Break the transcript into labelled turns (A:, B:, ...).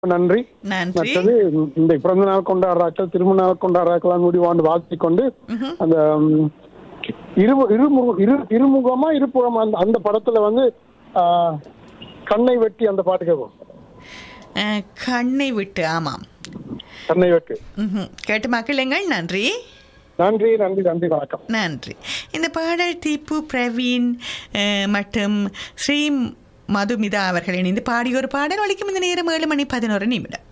A: நன்றி
B: நன்றி
A: மற்றது இந்த பிறந்த நாள் கொண்டாடுறாக்கள் திருமண நாள் கொண்டாடுறாக்கெல்லாம் முடிவாண்டு வாழ்த்தி கொண்டு அந்த ம், இரு இருமுக இரு இருமுகமா இருபுறமா அந்த அந்த படத்துல வந்து ஆ, கண்ணை வெட்டி அந்த பாட்டு கேட்போம்
B: அஹ், கண்ணை விட்டு ஆமாம்
A: கண்ணை வெட்டு
B: ம்ஹும். கேட்டு மக்களுங்கள் நன்றி
A: நன்றி நன்றி நன்றி வணக்கம்
B: நன்றி இந்த பாடல் தீப்பு பிரவீன் அஹ், மற்றும் ஸ்ரீ மதுமிதா அவர்கள் இணைந்து பாடிய ஒரு பாடல் ஒலிக்கும் இந்த நேரம் ஏழு மணி பதினோரு நிமிடம்